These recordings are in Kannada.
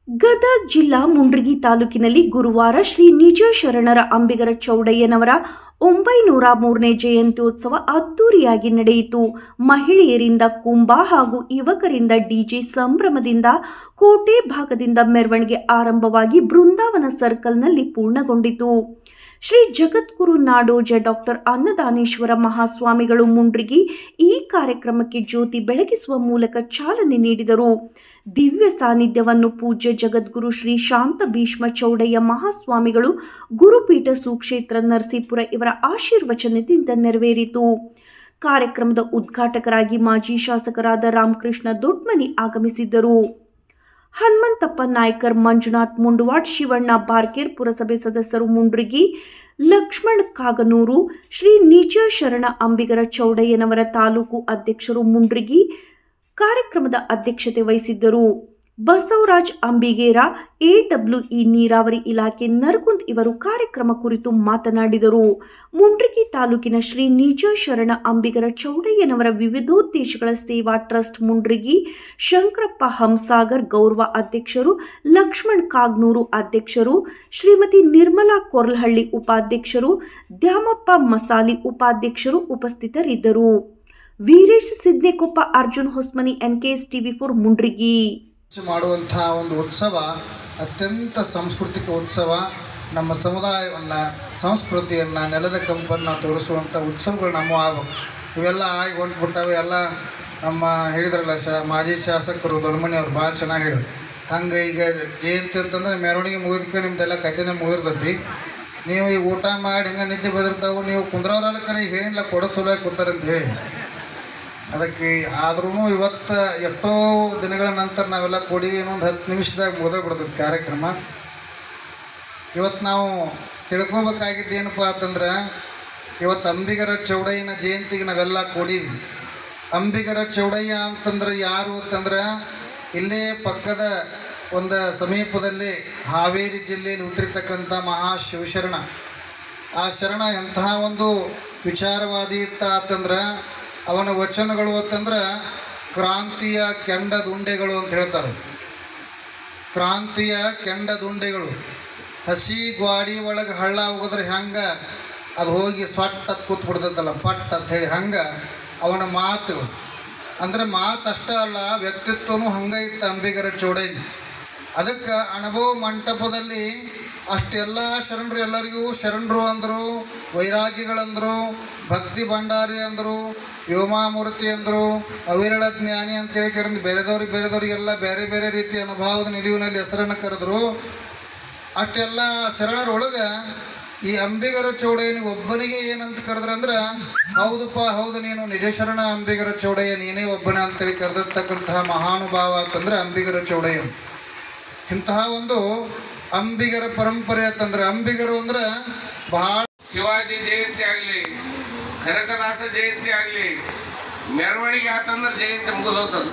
ಗದಗ್ ಜಿಲ್ಲಾ ಮುಂಡ್ರಿಗಿ ತಾಲೂಕಿನಲ್ಲಿ ಗುರುವಾರ ಶ್ರೀ ನಿಜ ಶರಣರ ಅಂಬಿಗರ ಚೌಡಯ್ಯನವರ ಒಂಬೈನೂರ ಮೂರನೇ ಜಯಂತ್ಯೋತ್ಸವ ಅದ್ದೂರಿಯಾಗಿ ನಡೆಯಿತು ಮಹಿಳೆಯರಿಂದ ಕುಂಭ ಹಾಗೂ ಯುವಕರಿಂದ ಡಿಜೆ ಸಂಭ್ರಮದಿಂದ ಕೋಟೆ ಭಾಗದಿಂದ ಮೆರವಣಿಗೆ ಆರಂಭವಾಗಿ ಬೃಂದಾವನ ಸರ್ಕಲ್ನಲ್ಲಿ ಪೂರ್ಣಗೊಂಡಿತು ಶ್ರೀ ಜಗದ್ಗುರು ನಾಡೋಜ ಡಾಕ್ಟರ್ ಅನ್ನದಾನೇಶ್ವರ ಮಹಾಸ್ವಾಮಿಗಳು ಮುಂಡ್ರಿಗಿ ಈ ಕಾರ್ಯಕ್ರಮಕ್ಕೆ ಜ್ಯೋತಿ ಬೆಳಗಿಸುವ ಮೂಲಕ ಚಾಲನೆ ನೀಡಿದರು ದಿವ್ಯ ಸಾನ್ನಿಧ್ಯವನ್ನು ಪೂಜ್ಯ ಜಗದ್ಗುರು ಶ್ರೀ ಶಾಂತ ಭೀಷ್ಮ ಚೌಡಯ್ಯ ಮಹಾಸ್ವಾಮಿಗಳು ಗುರುಪೀಠ ಸುಕ್ಷೇತ್ರ ನರಸೀಪುರ ಇವರ ಆಶೀರ್ವಚನದಿಂದ ನೆರವೇರಿತು ಕಾರ್ಯಕ್ರಮದ ಉದ್ಘಾಟಕರಾಗಿ ಮಾಜಿ ಶಾಸಕರಾದ ರಾಮಕೃಷ್ಣ ದೊಡ್ಮನಿ ಆಗಮಿಸಿದ್ದರು ಹನುಮಂತಪ್ಪ ನಾಯ್ಕರ್ ಮಂಜುನಾಥ್ ಮುಂಡವಾಡ್ ಶಿವಣ್ಣ ಬಾರ್ಕೇರ್ ಪುರಸಭೆ ಸದಸ್ಯರು ಮುಂಡ್ರಿಗಿ ಲಕ್ಷ್ಮಣ್ ಕಾಗನೂರು ಶ್ರೀ ನಿಜ ಶರಣ ಅಂಬಿಗರ ಚೌಡಯ್ಯನವರ ತಾಲೂಕು ಅಧ್ಯಕ್ಷರು ಮುಂಡ್ರಿಗಿ ಕಾರ್ಯಕ್ರಮದ ಅಧ್ಯಕ್ಷತೆ ವಹಿಸಿದ್ದರು ಬಸವರಾಜ್ ಅಂಬಿಗೇರ ಎಡಬ್ಲ್ಯೂಇ ನೀರಾವರಿ ಇಲಾಖೆ ನರಗುಂದ್ ಇವರು ಕಾರ್ಯಕ್ರಮ ಕುರಿತು ಮಾತನಾಡಿದರು ಮುಂಡ್ರಿಗಿ ತಾಲೂಕಿನ ಶ್ರೀ ನಿಜ ಶರಣ ಅಂಬಿಗರ ಚೌಡಯ್ಯನವರ ವಿವಿಧೋದ್ದೇಶಗಳ ಸೇವಾ ಟ್ರಸ್ಟ್ ಮುಂಡ್ರಿಗಿ ಶಂಕರಪ್ಪ ಹಂಸಾಗರ್ ಗೌರವ ಅಧ್ಯಕ್ಷರು ಲಕ್ಷ್ಮಣ್ ಕಾಗ್ನೂರು ಅಧ್ಯಕ್ಷರು ಶ್ರೀಮತಿ ನಿರ್ಮಲಾ ಕೊರ್ಲಹಳ್ಳಿ ಉಪಾಧ್ಯಕ್ಷರು ದ್ಯಾಮಪ್ಪ ಮಸಾಲಿ ಉಪಾಧ್ಯಕ್ಷರು ಉಪಸ್ಥಿತರಿದ್ದರು Veeresh Sidnekoppa Arjun Hosmani NKS TV four Mundargi ಮಾಡುವಂತಹ ಒಂದು ಉತ್ಸವ ಅತ್ಯಂತ ಸಾಂಸ್ಕೃತಿಕ ಉತ್ಸವ ನಮ್ಮ ಸಮುದಾಯವನ್ನು ಸಂಸ್ಕೃತಿಯನ್ನು ನೆಲದ ಕಂಪನ್ನು ತೋರಿಸುವಂಥ ಉತ್ಸವಗಳು ನಮ್ಮ ಆಗಬೇಕು ಇವೆಲ್ಲ ಆಗಿ ಹೊಂಟ್ಬಿಟ್ಟವೆ ಎಲ್ಲ ನಮ್ಮ ಹೇಳಿದ್ರಲ್ಲ ಶ ಮಾಜಿ ಶಾಸಕರು ದೊಡ್ಡಮಣಿ ಅವ್ರು ಭಾಳ ಚೆನ್ನಾಗಿ ಹೇಳಿದ್ರು ಹಂಗೆ ಈಗ ಜಯಂತಿ ಅಂತಂದ್ರೆ ಮೆರವಣಿಗೆ ಮುಗಿದಕ್ಕೆ ನಿಮ್ದೆಲ್ಲ ಕಥೆನೇ ಮುಗಿದಿರ್ತೈತಿ ನೀವು ಈ ಊಟ ಮಾಡಿ ಹಿಂಗೆ ನಿದ್ದೆ ಬದಿರ್ತಾವೆ ನೀವು ಕುಂದ್ರವ್ರಲ್ಲ ಕರೆ ಏನಿಲ್ಲ ಕೊಡೋ ಸಲುವಾಗಿ ಕೂತಾರಂತ ಹೇಳಿ ಅದಕ್ಕೆ ಆದ್ರೂ ಇವತ್ತು ಎಷ್ಟೋ ದಿನಗಳ ನಂತರ ನಾವೆಲ್ಲ ಕೊಡಿವಿ ಇನ್ನೊಂದು ಹತ್ತು ನಿಮಿಷದಾಗ ಮುಗಿದೋಗ್ಬಿಡ್ತೈತೆ ಕಾರ್ಯಕ್ರಮ ಇವತ್ತು ನಾವು ತಿಳ್ಕೊಬೇಕಾಗಿದ್ದು ಏನಪ್ಪ ಅಂತಂದ್ರೆ ಇವತ್ತು ಅಂಬಿಗರ ಚೌಡಯ್ಯನ ಜಯಂತಿಗೆ ನಾವೆಲ್ಲ ಕೊಡೀವಿ ಅಂಬಿಗರ ಚೌಡಯ್ಯ ಅಂತಂದ್ರೆ ಯಾರು ಅಂತಂದ್ರೆ ಇಲ್ಲೇ ಪಕ್ಕದ ಒಂದು ಸಮೀಪದಲ್ಲಿ ಹಾವೇರಿ ಜಿಲ್ಲೆಯಲ್ಲಿ ಹುಟ್ಟಿರ್ತಕ್ಕಂಥ ಮಹಾ ಶಿವಶರಣ ಆ ಶರಣ ಎಂತಹ ಒಂದು ವಿಚಾರವಾದಿ ಇತ್ತ ಅಂತಂದ್ರೆ ಅವನ ವಚನಗಳು ಅಂತಂದ್ರೆ ಕ್ರಾಂತಿಯ ಕೆಂಡ ದುಂಡೆಗಳು ಅಂತ ಹೇಳ್ತಾರೆ ಕ್ರಾಂತಿಯ ಕೆಂಡ ದುಂಡೆಗಳು ಹಸಿ ಗ್ವಾಡಿ ಒಳಗೆ ಹಳ್ಳ ಹೋಗಿದ್ರೆ ಹೆಂಗೆ ಅದು ಹೋಗಿ ಸೊಟ್ಟ ಅಂತ ಕೂತ್ ಬಿಡ್ತೈತಲ್ಲ ಪಟ್ ಅಂತ ಹೇಳಿ ಹಂಗೆ ಅವನ ಮಾತುಗಳು ಅಂದರೆ ಮಾತು ಅಷ್ಟೇ ಅಲ್ಲ ವ್ಯಕ್ತಿತ್ವನೂ ಹಂಗೆ ಇತ್ತು ಅಂಬಿಗರ ಚೌಡಯ್ಯ ಅದಕ್ಕೆ ಅನುಭವ ಮಂಟಪದಲ್ಲಿ ಅಷ್ಟೆಲ್ಲ ಶರಣರು ಎಲ್ಲರಿಗೂ ಶರಣರು ಅಂದರು ವೈರಾಗ್ಯಗಳಂದರು ಭಕ್ತಿ ಭಂಡಾರಿ ಅಂದರು ವ್ಯೋಮಾಮೂರ್ತಿ ಅಂದರು ಅವಿರಳ ಜ್ಞಾನಿ ಅಂತೇಳಿ ಕರೆದು ಬೇರೆದವ್ರಿಗೆ ಬೇರೆದವ್ರಿಗೆಲ್ಲ ಬೇರೆ ಬೇರೆ ರೀತಿಯ ಅನುಭವದ ನಿಲುವಿನಲ್ಲಿ ಹೆಸರನ್ನು ಕರೆದ್ರು ಅಷ್ಟೆಲ್ಲ ಶರಣರೊಳಗೆ ಈ ಅಂಬಿಗರ ಚೌಡಯ್ಯನಿಗೆ ಒಬ್ಬನಿಗೆ ಏನಂತ ಕರೆದ್ರಂದ್ರೆ ಹೌದಪ್ಪ ಹೌದು ನೀನು ನಿಜ ಶರಣ ಅಂಬಿಗರ ಚೌಡಯ್ಯ ನೀನೇ ಒಬ್ಬನೇ ಅಂತೇಳಿ ಕರೆದಿರ್ತಕ್ಕಂತಹ ಮಹಾನುಭಾವ ಅಂತಂದ್ರೆ ಅಂಬಿಗರ ಚೌಡಯ್ಯ ಇಂತಹ ಒಂದು ಅಂಬಿಗರ ಪರಂಪರೆ ಅಂತಂದ್ರೆ ಅಂಬಿಗರು ಅಂದ್ರೆ ಬಹಳ ಶಿವಾಜಿ ಜಯಂತಿ ಆಗಲಿ ಕನಕದಾಸ ಜಯಂತಿ ಆಗಲಿ ಮೆರವಣಿಗೆ ಆತಂದ್ರೆ ಜಯಂತಿ ಮುಗಿದು ಹೋಗ್ತದೆ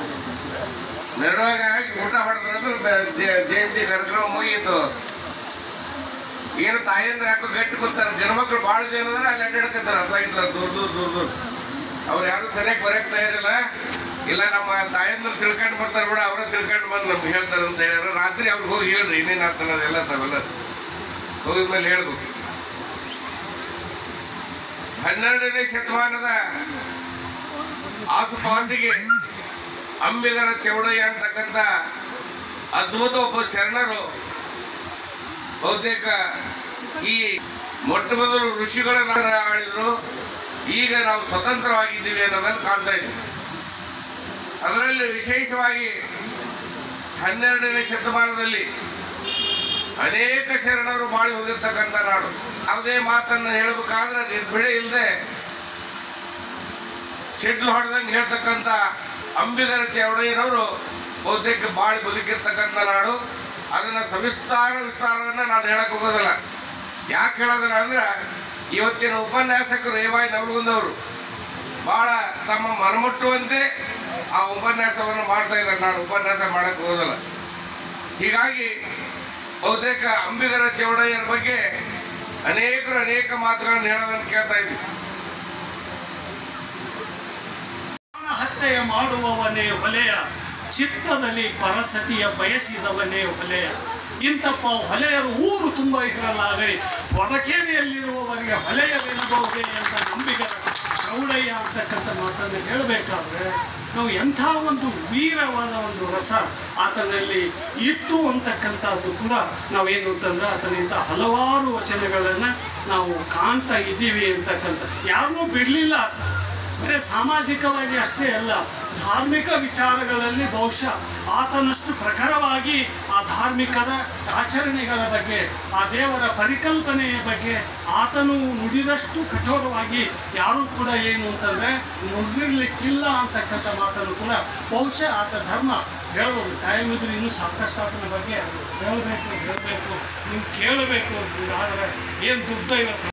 ಮೆರವಣಿಗೆ ಆಗಿ ಊಟ ಹೊಡೆದ್ರೆ ಜಯಂತಿ ಕಾರ್ಯಕ್ರಮ ಮುಗೀತು ಏನು ತಾಯಂದ್ರೆ ಯಾಕೋ ಗಟ್ಟಿ ಕೂತಾರೆ ಜನಮಕ್ಳು ಭಾಳ ಜನ ಅದಾರ ಅಲ್ಲಿ ಅಡ್ಡಾಡ್ಕತ್ತಾರೆ ಅದಾಗಿಲ್ಲ ದೂರ ದೂರ ದೂರ ದೂರ ಅವ್ರು ಯಾರು ಸರಿಯಾಗಿ ಬರಕ್ ತಯಾರಿಲ್ಲ ಇಲ್ಲ ನಮ್ಮ ತಾಯಂದ್ರು ತಿಳ್ಕೊಂಡು ಬರ್ತಾರೆ ಬಿಡ ಅವರೇ ತಿಳ್ಕೊಂಡು ಬಂದು ನಮ್ಗೆ ಹೇಳ್ತಾರೆ ಅಂತ ಹೇಳ್ಯಾರ ರಾತ್ರಿ ಅವ್ರಿಗೆ ಹೋಗಿ ಹೇಳ್ರಿ ಇನ್ನೇನು ಆಗ್ತಾನದೆಲ್ಲ ತಾವೆಲ್ಲ ಹೋಗಿದ್ಮೇಲೆ ಹೇಳ್ಬೇಕು ಹನ್ನೆರಡನೇ ಶತಮಾನದ ಆಸುಪಾಸಿಗೆ ಅಂಬಿಗರ ಚೌಡಯ್ಯ ಅಂತಕ್ಕಂಥ ಅದ್ಭುತ ಒಬ್ಬ ಶರಣರು ಬಹುತೇಕ ಈ ಮೊಟ್ಟ ಮೊದಲು ಋಷಿಗಳನ್ನ ಆಳಿದ್ರು ಈಗ ನಾವು ಸ್ವತಂತ್ರವಾಗಿದ್ದೀವಿ ಅನ್ನೋದನ್ನು ಕಾಣ್ತಾ ಇದ್ದೀವಿ ಅದರಲ್ಲಿ ವಿಶೇಷವಾಗಿ ಹನ್ನೆರಡನೇ ಶತಮಾನದಲ್ಲಿ ಅನೇಕ ಶರಣರು ಬಾಳಿ ಹೋಗಿರ್ತಕ್ಕಂಥ ನಾಡು ಯಾವುದೇ ಮಾತನ್ನು ಹೇಳಬೇಕಾದ್ರೆ ನಿರ್ಬಿಡೆ ಇಲ್ಲದೆ ಶೆಡ್ಲ್ ಹೊಡೆದಂಗೆ ಹೇಳ್ತಕ್ಕಂಥ ಅಂಬಿಗರ ಚೌಡಯ್ಯನವರು ಬಹುತೇಕ ಬಾಳಿ ಬದುಕಿರ್ತಕ್ಕಂಥ ನಾಡು ಅದನ್ನ ಸವಿಸ್ತಾರ ವಿಸ್ತಾರವನ್ನ ನಾನು ಹೇಳಕ್ ಹೋಗೋದಿಲ್ಲ ಯಾಕೆ ಹೇಳೋದಿಲ್ಲ ಅಂದ್ರೆ ಇವತ್ತಿನ ಉಪನ್ಯಾಸಕರು ಏವಾಯಿ ನವಲಗುಂದವರು ಬಹಳ ತಮ್ಮ ಮನಮುಟ್ಟುವಂತೆ ಆ ಉಪನ್ಯಾಸವನ್ನು ಮಾಡ್ತಾ ಇದ್ದಾರೆ ನಾನು ಉಪನ್ಯಾಸ ಮಾಡಕ್ ಹೋಗೋದಿಲ್ಲ ಹೀಗಾಗಿ ಬಹುತೇಕ ಅಂಬಿಗರ ಚೌಡಯ್ಯನ ಬಗ್ಗೆ ಅನೇಕರು ಅನೇಕ ಮಾತುಗಳನ್ನು ಹೇಳೋದನ್ನು ಕೇಳ್ತಾ ಇದ್ವಿ ಹತ್ಯೆಯ ಮಾಡುವವನೇ ಹೊಲೆಯ ಚಿತ್ತದಲ್ಲಿ ಪರಸತಿಯ ಬಯಸಿದವನೇ ಹೊಲೆಯ ಇಂಥಪ್ಪ ಹೊಲೆಯರು ಊರು ತುಂಬ ಇರಲಾಗಲಿ ಹೊರಕೇರಿಯಲ್ಲಿರುವವರಿಗೆ ಹೊಲೆಯವೆನ್ನಬಹುದೇ ಅಂತ ನಂಬಿಗರ ಚೌಡಯ್ಯ ಅಂತಕ್ಕಂಥ ಮಾತನ್ನು ಹೇಳಬೇಕಾದ್ರೆ ನಾವು ಎಂಥ ಒಂದು ವೀರವಾದ ಒಂದು ರಸ ಆತನಲ್ಲಿ ಇತ್ತು ಅಂತಕ್ಕಂಥದ್ದು ಕೂಡ ನಾವೇನು ಅಂತಂದ್ರೆ ಆತನಿಂದ ಹಲವಾರು ವಚನಗಳನ್ನು ನಾವು ಕಾಣ್ತಾ ಇದ್ದೀವಿ ಅಂತಕ್ಕಂಥ ಯಾರನ್ನೂ ಬಿಡಲಿಲ್ಲ ಬರೀ ಸಾಮಾಜಿಕವಾಗಿ ಅಷ್ಟೇ ಅಲ್ಲ ಧಾರ್ಮಿಕ ವಿಚಾರಗಳಲ್ಲಿ ಬಹುಶಃ ಆತನಷ್ಟು ಪ್ರಖರವಾಗಿ ಆ ಧಾರ್ಮಿಕದ ಆಚರಣೆಗಳ ಬಗ್ಗೆ ಆ ದೇವರ ಪರಿಕಲ್ಪನೆಯ ಬಗ್ಗೆ ಆತನು ನುಡಿದಷ್ಟು ಕಠೋರವಾಗಿ ಯಾರೂ ಕೂಡ ಏನು ಅಂತಂದ್ರೆ ನುಡಿರ್ಲಿಕ್ಕಿಲ್ಲ ಅಂತಕ್ಕಂಥ ಮಾತನ್ನು ಕೂಡ ಬಹುಶಃ ಆತ ಧರ್ಮ ಹೇಳ್ಬೋದು ಟೈಮ್ ಇದ್ರೆ ಇನ್ನೂ ಸಾಕಷ್ಟು ಆತನ ಬಗ್ಗೆ ಹೇಳಬೇಕು ಹೇಳಬೇಕು ನೀವು ಕೇಳಬೇಕು ಆದರೆ ಏನು ದುರ್ದೈವ